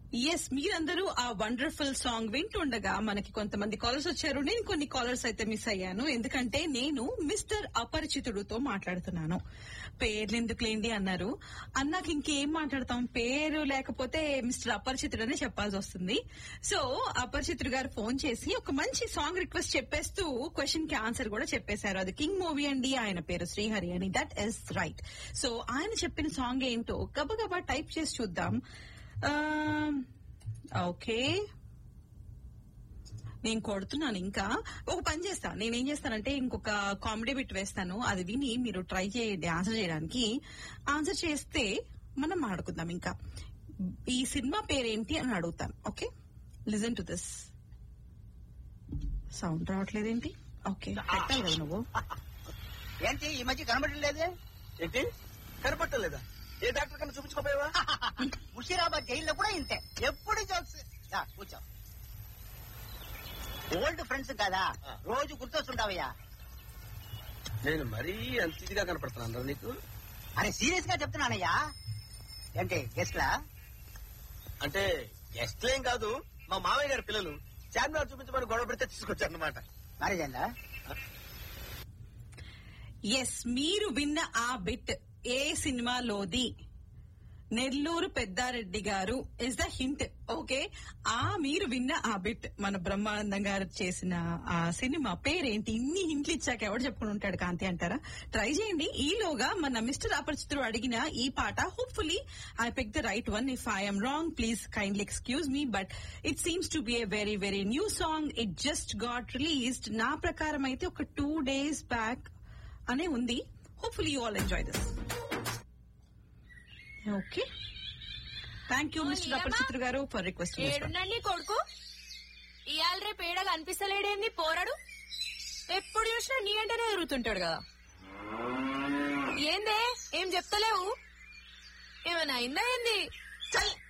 yes మీరందరూ ఆ wonderful song వింటుండగా మనకి కొంతమంది కాలర్స్ వచ్చారు నేను కొన్ని కాలర్స్ అయితే మిస్ అయ్యాను ఎందుకంటే నేను మిస్టర్ అపరిచితుడుతో మాట్లాడుతున్నాను పేర్లు ఎందుకులేండి అన్నారు అన్నాక ఇంకేం మాట్లాడతాం పేరు లేకపోతే మిస్టర్ అపరిచితుడు అని చెప్పాల్సి వస్తుంది సో అపరిచితుడు గారు ఫోన్ చేసి ఒక మంచి సాంగ్ రిక్వెస్ట్ చెప్పేస్తూ క్వశ్చన్ కి ఆన్సర్ కూడా చెప్పేశారు అది కింగ్ మూవీ అండి ఆయన పేరు శ్రీహరి అని దట్ ఇస్ రైట్ సో ఆయన చెప్పిన సాంగ్ ఏంటో గబగబా టైప్ చేసి చూద్దాం ఓకే నేను కొడుతున్నాను ఇంకా ఒక పని చేస్తా నేనేం చేస్తానంటే ఇంకొక కామెడీ బిట్ వేస్తాను అది విని మీరు ట్రై చేయండి ఆన్సర్ చేయడానికి ఆన్సర్ చేస్తే మనం మాట్లాడుకుందాం ఇంకా ఈ సినిమా పేరేంటి అని అడుగుతాను okay listen to this sound రావట్లేదేంటి ఓకే పెట్టాలి కదా నువ్వు ఏంటి ఈ మధ్య కనబడలేదే ఏంటి కనపట్టలేదా ఏ డాక్టర్ కన్నా చూపించుకోపోయావా ముషీరాబాద్ జైల్లో కూడా ఇంతే ఎప్పుడు జోక్స్ రా, కూర్చో ఓల్డ్ ఫ్రెండ్స్ కదా రోజు గుర్తొస్తుంటావయ్యా నేను మరీ అంత ఇదిగా కనపడుతున్నాను నీకు అరే సీరియస్ గా చెప్తున్నానయ్యా ఏంటి గెస్ట్లా అంటే గెస్ట్లేం కాదు మా మామయ్య గారి పిల్లలు చార్మినార్ చూపించమని గొడవ పెడితే తీసుకొచ్చారు అనమాట మ్యారేజ్ అయిందా ఎస్ మీరు విన్న ఆ బిట్ ఏ సినిమాలోది నెల్లూరు పెద్దారెడ్డి గారు ఇస్ ద హింట్ ఓకే ఆ మీరు విన్న ఆ బిట్ మన బ్రహ్మానందం గారు చేసిన ఆ సినిమా పేరేంటి ఇన్ని హింట్లు ఇచ్చాక ఎవడు చెప్పుకుని ఉంటాడు కాంతి అంటారా ట్రై చేయండి ఈలోగా మన మిస్టర్ అపరిచితుడు అడిగిన ఈ పాట hopefully I pick the right one if I'm wrong please kindly excuse me but it seems to be a very very new song it just got released నా ప్రకారం అయితే ఒక టూ డేస్ బ్యాక్ అనే ఉంది hopefully you all enjoy this okay thank you mister Aparichitra garu for request ఏడున్నాడు కొడుకు ఇవాళ రేపు ఏడ కనిపిస్తలేడేంది పోరాడు ఎప్పుడు చూసినా నీ అంటేనే ఎరుగుతుంటాడు కదా ఏందే ఏం చెప్తలేవు ఏమైనా అయిందా ఏంది చల్